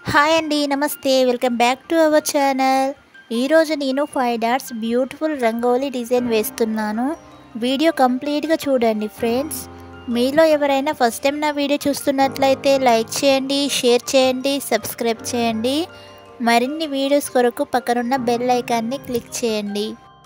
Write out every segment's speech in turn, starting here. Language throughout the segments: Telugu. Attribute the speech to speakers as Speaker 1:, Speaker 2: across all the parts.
Speaker 1: హాయ్ అండి నమస్తే welcome back to our channel ఈరోజు నేను five dots beautiful rangoli design వేస్తున్నాను వీడియో కంప్లీట్గా చూడండి ఫ్రెండ్స్ మీలో ఎవరైనా ఫస్ట్ టైం నా వీడియో చూస్తున్నట్లయితే లైక్ చేయండి షేర్ చేయండి సబ్స్క్రైబ్ చేయండి మరిన్ని వీడియోస్ కొరకు పక్కనున్న బెల్ ఐకాన్ని క్లిక్ చేయండి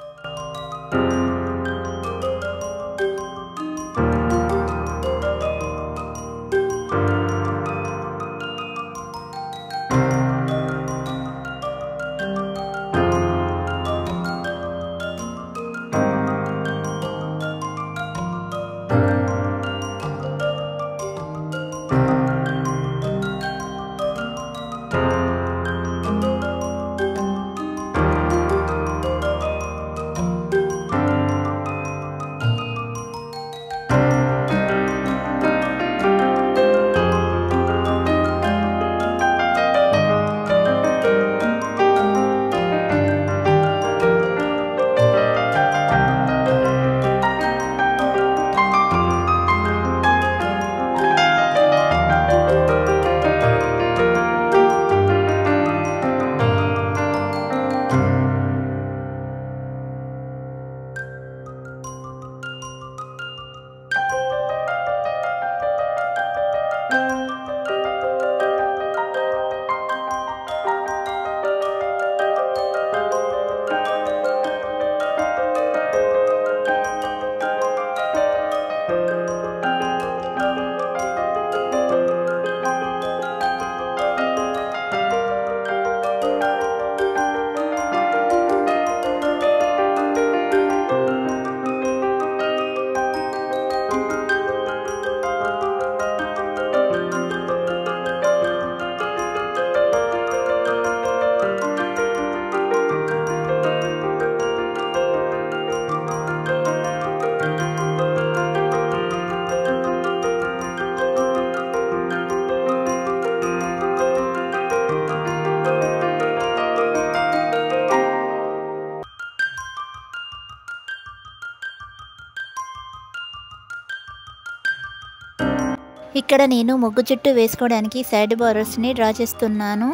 Speaker 1: ఇక్కడ నేను ముగ్గు చుట్టూ వేసుకోవడానికి సైడ్ బార్డర్స్ని డ్రా చేస్తున్నాను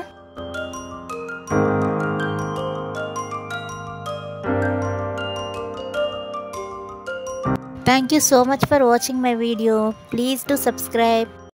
Speaker 1: thank you so much for watching my video please to subscribe